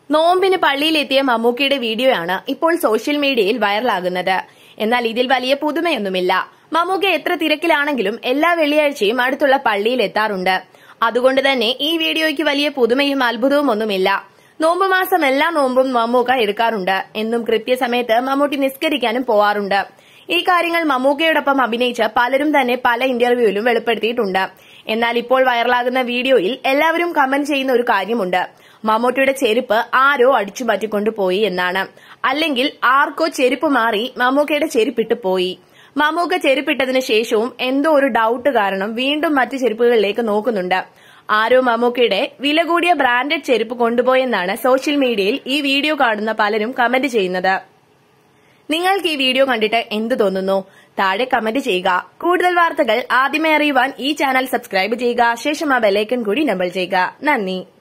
നോമ്പിന് പള്ളിയിലെത്തിയ മമ്മൂക്കയുടെ വീഡിയോയാണ് ഇപ്പോൾ സോഷ്യൽ മീഡിയയിൽ വൈറലാകുന്നത് എന്നാൽ ഇതിൽ വലിയ പുതുമയൊന്നുമില്ല മമ്മൂക്ക എത്ര തിരക്കിലാണെങ്കിലും എല്ലാ വെള്ളിയാഴ്ചയും അടുത്തുള്ള പള്ളിയിൽ എത്താറുണ്ട് അതുകൊണ്ട് തന്നെ ഈ വീഡിയോയ്ക്ക് വലിയ പുതുമയും അത്ഭുതവും ഒന്നുമില്ല നോമ്പ് മാസം എല്ലാ നോമ്പും മമ്മൂക്ക എടുക്കാറുണ്ട് എന്നും കൃത്യസമയത്ത് മമ്മൂട്ടി നിസ്കരിക്കാനും പോവാറുണ്ട് ഈ കാര്യങ്ങൾ മമ്മൂക്കയോടൊപ്പം അഭിനയിച്ച പലരും തന്നെ പല ഇന്റർവ്യൂവിലും വെളിപ്പെടുത്തിയിട്ടുണ്ട് എന്നാൽ ഇപ്പോൾ വൈറലാകുന്ന വീഡിയോയിൽ എല്ലാവരും കമന്റ് ചെയ്യുന്ന ഒരു കാര്യമുണ്ട് മമ്മൂട്ടിയുടെ ചെരുപ്പ് ആരോ അടിച്ചു മാറ്റിക്കൊണ്ടു പോയി എന്നാണ് അല്ലെങ്കിൽ ആർക്കോ ചെരുപ്പ് മാറി മമ്മൂക്കയുടെ ചെരുപ്പിട്ട് പോയി മമ്മൂക്ക ചെരുപ്പിട്ടതിന് ശേഷവും എന്തോ ഒരു ഡൌട്ട് കാരണം വീണ്ടും മറ്റു ചെരുപ്പുകളിലേക്ക് നോക്കുന്നുണ്ട് ആരോ മമ്മൂക്കയുടെ വില കൂടിയ ബ്രാൻഡഡ് ചെരുപ്പ് കൊണ്ടുപോയെന്നാണ് സോഷ്യൽ മീഡിയയിൽ ഈ വീഡിയോ കാണുന്ന പലരും കമന്റ് ചെയ്യുന്നത് നിങ്ങൾക്ക് ഈ വീഡിയോ കണ്ടിട്ട് എന്ത് തോന്നുന്നു താഴെ കമന്റ് ചെയ്യുക കൂടുതൽ വാർത്തകൾ ആദ്യമേ അറിയുവാൻ ഈ ചാനൽ സബ്സ്ക്രൈബ് ചെയ്യുക ശേഷം ആ ബെലൈക്കൺ കൂടി നമ്പർ ചെയ്യുക നന്ദി